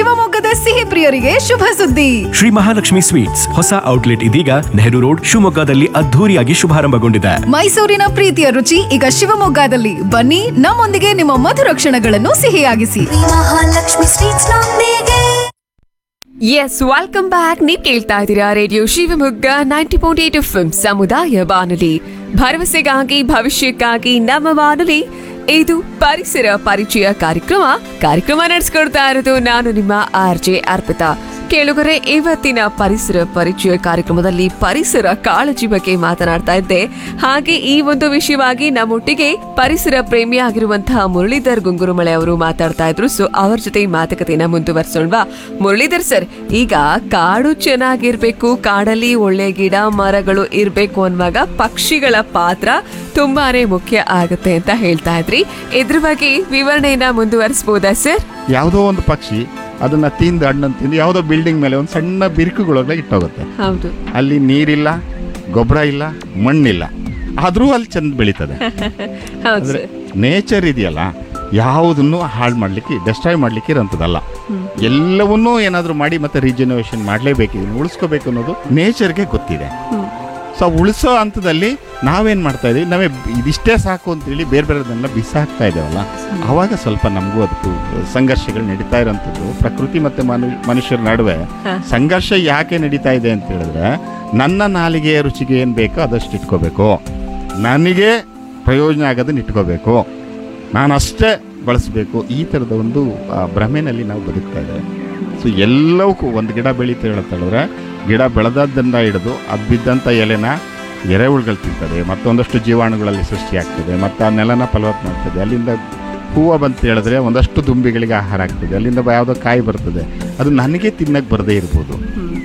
ಶಿವಮೊಗ್ಗದ ಸಿಹಿ ಪ್ರಿಯರಿಗೆ ಶುಭ ಸುದ್ದಿ ಶ್ರೀ ಮಹಾಲಕ್ಷ್ಮಿ ಸ್ವೀಟ್ಸ್ ಹೊಸ ಔಟ್ಲೆಟ್ ಇದೀಗ ನೆಹರು ರೋಡ್ ಶಿವಮೊಗ್ಗದಲ್ಲಿ ಅದ್ಧೂರಿಯಾಗಿ ಶುಭಾರಂಭಗೊಂಡಿದೆ ಮೈಸೂರಿನ ಪ್ರೀತಿಯ ರುಚಿ ಈಗ ಶಿವಮೊಗ್ಗದಲ್ಲಿ ಬನ್ನಿ ನಮ್ಮೊಂದಿಗೆ ನಿಮ್ಮ ಮಧುರ ಕ್ಷಣಗಳನ್ನು ಸಿಹಿಯಾಗಿಸಿ ಮಹಾಲಕ್ಷ್ಮಿ ಸ್ವೀಟ್ಸ್ ನೊಂದಿಗೆ ಎಸ್ ವೆಲ್ಕಮ್ ಬ್ಯಾಕ್ ನೀವು ಕೇಳ್ತಾ ಇದ್ದೀರಾ radio Shivamogga ninety point eight F ಸಮುದಾಯ ಬಾನುಲಿ ಭರವಸೆಗಾಗಿ ಭವಿಷ್ಯಕ್ಕಾಗಿ ನಮ್ಮ ಬಾನುಲಿ ಇದು ಪರಿಸರ ಪರಿಚಯ ಕಾರ್ಯಕ್ರಮ ಕಾರ್ಯಕ್ರಮ ನಡೆಸ್ಕೊಡ್ತಾ ಇರೋದು ನಾನು ನಿಮ್ಮ ಆರ್ ಜೆ ಅರ್ಪಿತಾ ಕೇಳುಗರೆ ಇವತ್ತಿನ ಪರಿಸರ ಪರಿಚಯ ಕಾರ್ಯಕ್ರಮದಲ್ಲಿ ಪರಿಸರ ಕಾಳಜಿ ಬಗ್ಗೆ ಮಾತನಾಡ್ತಾ ಇದ್ದೆ ಹಾಗೆ ಈ ಒಂದು ವಿಷಯವಾಗಿ ನಮ್ಮೊಟ್ಟಿಗೆ ಪರಿಸರ ಪ್ರೇಮಿ ಆಗಿರುವಂತಹ ಮುರಳೀಧರ್ ಗುಂಗುರುಮಳೆ ಅವರು ಮಾತಾಡ್ತಾ ಇದ್ರು ಸೊ ಅವ್ರ ಜೊತೆ ಈ ಮಾತುಕತೆನ ಮುಂದುವರ್ಸೋಣವಾ ಮುರಳೀಧರ್ ಸರ್ ಈಗ ಕಾಡು ಚೆನ್ನಾಗಿರ್ಬೇಕು ಕಾಡಲ್ಲಿ ಒಳ್ಳೆ ಗಿಡ ಮರಗಳು ಇರ್ಬೇಕು ಅನ್ನುವಾಗ ಪಕ್ಷಿಗಳ ಪಾತ್ರ ತುಂಬಾನೇ ಮುಖ್ಯ ಆಗುತ್ತೆ ಅಂತ ಹೇಳ್ತಾ ಇದ್ರಿ ಇದ್ರ ಬಗ್ಗೆ ವಿವರಣೆಯನ್ನ ಮುಂದುವರಿಸಬಹುದಾ ಸರ್ ಯಾವುದೋ ಒಂದು ಪಕ್ಷಿ ಅದನ್ನ ತಿಂದು ಹಣ್ಣನ್ನು ತಿಂದು ಯಾವುದೋ ಬಿಲ್ಡಿಂಗ್ ಮೇಲೆ ಒಂದು ಸಣ್ಣ ಬಿರುಕುಗಳೊಳಗೆ ಇಟ್ಟೋಗುತ್ತೆ ಹೌದು ಅಲ್ಲಿ ನೀರಿಲ್ಲ ಗೊಬ್ಬರ ಇಲ್ಲ ಮಣ್ಣಿಲ್ಲ ಆದರೂ ಅಲ್ಲಿ ಚಂದ ಬೆಳೀತದೆ ಹೌದು ಅಂದ್ರೆ ಸರ್ ನೇಚರ್ ಇದೆಯಲ್ಲ ಯಾವುದನ್ನು ಹಾಳು ಮಾಡಲಿಕ್ಕೆ ಡೆಸ್ಟ್ರಾಯ್ ಮಾಡಲಿಕ್ಕೆ ಇರೋಂಥದ್ದಲ್ಲ ಎಲ್ಲವನ್ನೂ ಏನಾದರೂ ಮಾಡಿ ಮತ್ತೆ ರೀಜನರೇಷನ್ ಮಾಡಲೇಬೇಕು ಇದನ್ನು ಉಳಿಸ್ಕೋಬೇಕು ಅನ್ನೋದು ನೇಚರ್ಗೆ ಗೊತ್ತಿದೆ ಸೊ ಉಳಿಸೋ ಹಂತದಲ್ಲಿ ನಾವೇನು ಮಾಡ್ತಾ ಇದೀವಿ ನಾವೇ ಇದಿಷ್ಟೇ ಸಾಕು ಅಂತೇಳಿ ಬೇರೆ ಬೇರೆದನ್ನೆಲ್ಲ ಬಿಸಾಕ್ತಾ ಇದ್ದೇವಲ್ಲ ಆವಾಗ ಸ್ವಲ್ಪ ನಮಗೂ ಅದಕ್ಕೂ ಸಂಘರ್ಷಗಳು ನಡೀತಾ ಇರೋಂಥದ್ದು ಪ್ರಕೃತಿ ಮತ್ತು ಮನು ಮನುಷ್ಯರ ನಡುವೆ ಸಂಘರ್ಷ ಯಾಕೆ ನಡೀತಾ ಇದೆ ಅಂತ ಹೇಳಿದ್ರೆ ನನ್ನ ನಾಲಿಗೆಯ ರುಚಿಗೆ ಏನು ಬೇಕೋ ಅದಷ್ಟು ಇಟ್ಕೋಬೇಕು ನನಗೆ ಪ್ರಯೋಜನ ಆಗೋದನ್ನ ಇಟ್ಕೋಬೇಕು ನಾನು ಅಷ್ಟೇ ಬಳಸಬೇಕು ಈ ಥರದ ಒಂದು ಆ, ಭ್ರಮೆನಲ್ಲಿ ನಾವು ಬದುಕ್ತಾ ಇದ್ದೇವೆ ಸೊ ಎಲ್ಲವಕ್ಕೂ ಒಂದು ಗಿಡ ಬೆಳೀತಾ ಹೇಳುತ್ತೆ ಹೇಳಿದ್ರೆ ಗಿಡ ಬೆಳೆದದ್ದನ್ನು ಹಿಡಿದು ಅದು ಬಿದ್ದಂಥ ಎಲೆನ ಎರೆಹುಳುಗಳು ತಿಂತದೆ ಮತ್ತೊಂದಷ್ಟು ಜೀವಾಣುಗಳಲ್ಲಿ ಸೃಷ್ಟಿಯಾಗ್ತದೆ ಮತ್ತು ಆ ನೆಲನ ಫಲವತ್ತು ಮಾಡ್ತದೆ ಅಲ್ಲಿಂದ ಹೂವು ಬಂತ ಹೇಳಿದ್ರೆ ಒಂದಷ್ಟು ದುಂಬಿಗಳಿಗೆ ಆಹಾರ ಆಗ್ತದೆ ಅಲ್ಲಿಂದ ಬ- ಯಾವುದೋ ಕಾಯಿ ಬರ್ತದೆ ಅದು ನನಗೆ ತಿನ್ನಕ್ಕೆ ಬರದೇ ಇರ್ಬೋದು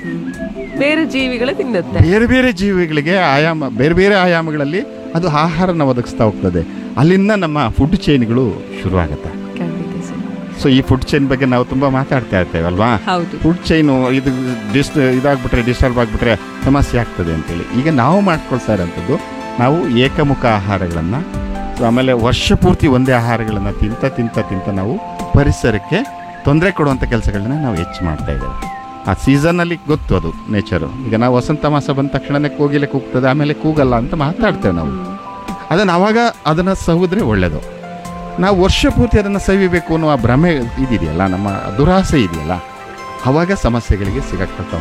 ಬೇರೆ ಜೀವಿಗಳು ತಿನ್ನುತ್ತೆ ಬೇರೆ ಬೇರೆ ಜೀವಿಗಳಿಗೆ ಆಯಾಮ ಬೇರೆ ಬೇರೆ ಆಯಾಮಗಳಲ್ಲಿ ಅದು ಆಹಾರನ ಒದಗಿಸ್ತಾ ಹೋಗ್ತದೆ ಅಲ್ಲಿಂದ ನಮ್ಮ ಫುಡ್ ಚೈನ್ಗಳು ಶುರುವಾಗುತ್ತೆ ಖಂಡಿತ ಸರ್ ಸೊ ಈ ಫುಡ್ ಚೈನ್ ಬಗ್ಗೆ ನಾವು ತುಂಬ ಮಾತಾಡ್ತಾ ಇರ್ತೇವೆ ಅಲ್ವಾ ಹೌದು ಫುಡ್ ಚೈನು ಇದು ಡಿಸ್ ಇದಾಗ್ಬಿಟ್ರೆ ಡಿಸ್ಟರ್ಬ್ ಆಗಿಬಿಟ್ರೆ ಸಮಸ್ಯೆ ಆಗ್ತದೆ ಅಂತೇಳಿ ಈಗ ನಾವು ಮಾಡ್ಕೊಳ್ತಾ ಇರೋಂಥದ್ದು ನಾವು ಏಕಮುಖ ಆಹಾರಗಳನ್ನು ಆಮೇಲೆ ವರ್ಷ ಪೂರ್ತಿ ಒಂದೇ ಆಹಾರಗಳನ್ನು ತಿಂತ ತಿಂತ ತಿಂತ ನಾವು ಪರಿಸರಕ್ಕೆ ತೊಂದರೆ ಕೊಡುವಂಥ ಕೆಲಸಗಳನ್ನ ನಾವು ಹೆಚ್ಚು ಮಾಡ್ತಾ ಇದ್ದೇವೆ ಆ ಸೀಸನ್ನಲ್ಲಿ ಗೊತ್ತು ಅದು ನೇಚರು ಈಗ ನಾವು ವಸಂತ ಮಾಸ ಬಂದ ತಕ್ಷಣನೇ ಕೋಗಿಲೆ ಕೂಗ್ತದೆ ಆಮೇಲೆ ಕೂಗಲ್ಲ ಅಂತ ಮಾತಾಡ್ತೇವೆ ನಾವು ಅದನ್ನು ಅವಾಗ ಅದನ್ನು ಸವಿದ್ರೆ ಒಳ್ಳೆಯದು ನಾವು ವರ್ಷ ಪೂರ್ತಿ ಅದನ್ನು ಸವಿಬೇಕು ಅನ್ನೋ ಆ ಭ್ರಮೆ ಇದಿದೆಯಲ್ಲ ನಮ್ಮ ದುರಾಸೆ ಇದೆಯಲ್ಲ ಅವಾಗ ಸಮಸ್ಯೆಗಳಿಗೆ ಸಿಗಾಕ್ತಾ